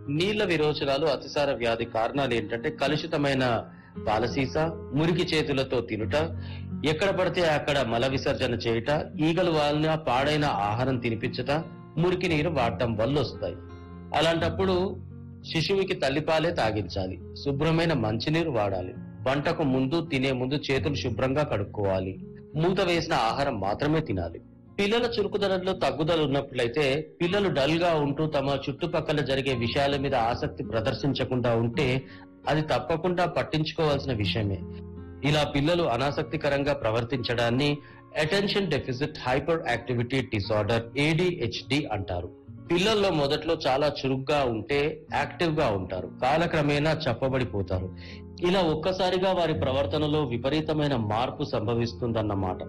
నీళ్ల విరోచనాలు అతిసార వ్యాధి కారణాలు ఏంటంటే కలుషితమైన పాలసీస మురికి చేతులతో తినుట ఎక్కడ పడితే అక్కడ మల విసర్జన చేయుట ఈగలు వాలిన పాడైన ఆహారం తినిపించట మురికి నీరు వాడటం వల్ల వస్తాయి అలాంటప్పుడు శిశువుకి తల్లిపాలే తాగించాలి శుభ్రమైన మంచినీరు వాడాలి వంటకు ముందు తినే ముందు చేతులు శుభ్రంగా కడుక్కోవాలి మూత వేసిన ఆహారం మాత్రమే తినాలి పిల్లల చురుకుదనంలో తగ్గుదల ఉన్నట్లయితే పిల్లలు డల్ గా ఉంటూ తమ చుట్టుపక్కల జరిగే విషయాల మీద ఆసక్తి ప్రదర్శించకుండా ఉంటే అది తప్పకుండా పట్టించుకోవాల్సిన విషయమే ఇలా పిల్లలు అనాసక్తికరంగా ప్రవర్తించడాన్ని attention deficit hyper activity disorder ADHD అంటారు పిల్లల్లో మొదట్లో చాలా చురుగ్గా ఉంటే యాక్టివ్ గా ఉంటారు కాలక్రమేణా చెప్పబడిపోతారు ఇలా ఒక్కసారిగా వారి ప్రవర్తనలో విపరీతమైన మార్పు సంభవిస్తుందన్నమాట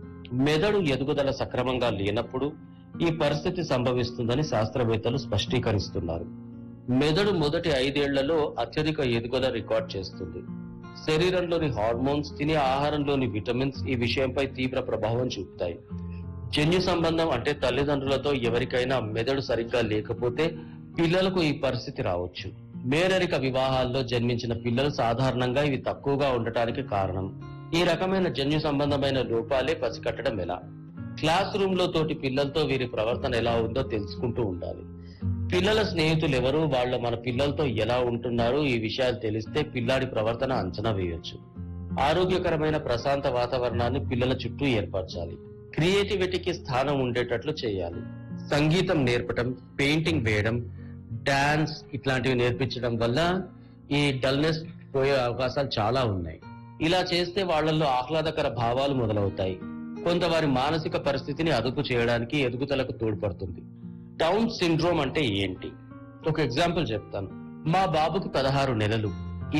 మెదడు ఎదుగుదల సక్రమంగా లేనప్పుడు ఈ పరిస్థితి సంభవిస్తుందని శాస్త్రవేత్తలు స్పష్టీకరిస్తున్నారు మెదడు మొదటి ఐదేళ్లలో అత్యధిక ఎదుగుదల రికార్డ్ చేస్తుంది శరీరంలోని హార్మోన్స్ తినే ఆహారంలోని విటమిన్స్ ఈ విషయంపై తీవ్ర ప్రభావం చూపుతాయి జన్యు సంబంధం అంటే తల్లిదండ్రులతో ఎవరికైనా మెదడు సరిగ్గా లేకపోతే పిల్లలకు ఈ పరిస్థితి రావచ్చు మేరరిక వివాహాల్లో జన్మించిన పిల్లలు సాధారణంగా ఇవి తక్కువగా ఉండటానికి కారణం ఈ రకమైన జన్యు సంబంధమైన లోపాలే పసికట్టడం ఎలా క్లాస్ రూమ్ లో తోటి పిల్లలతో వీరి ప్రవర్తన ఎలా ఉందో తెలుసుకుంటూ ఉండాలి పిల్లల స్నేహితులు ఎవరు వాళ్ళ మన పిల్లలతో ఎలా ఉంటున్నారు ఈ విషయాలు తెలిస్తే పిల్లాడి ప్రవర్తన అంచనా వేయొచ్చు ఆరోగ్యకరమైన ప్రశాంత వాతావరణాన్ని పిల్లల చుట్టూ ఏర్పరచాలి క్రియేటివిటీకి స్థానం ఉండేటట్లు చేయాలి సంగీతం నేర్పటం పెయింటింగ్ వేయడం డాన్స్ ఇట్లాంటివి నేర్పించడం వల్ల ఈ డల్నెస్ పోయే అవకాశాలు చాలా ఉన్నాయి ఇలా చేస్తే వాళ్ళల్లో ఆహ్లాదకర భావాలు మొదలవుతాయి కొంత వారి మానసిక పరిస్థితిని అదుపు చేయడానికి ఎదుగుదలకు తోడ్పడుతుంది డౌన్ సిండ్రోమ్ అంటే ఏంటి ఒక ఎగ్జాంపుల్ చెప్తాను మా బాబుకి పదహారు నెలలు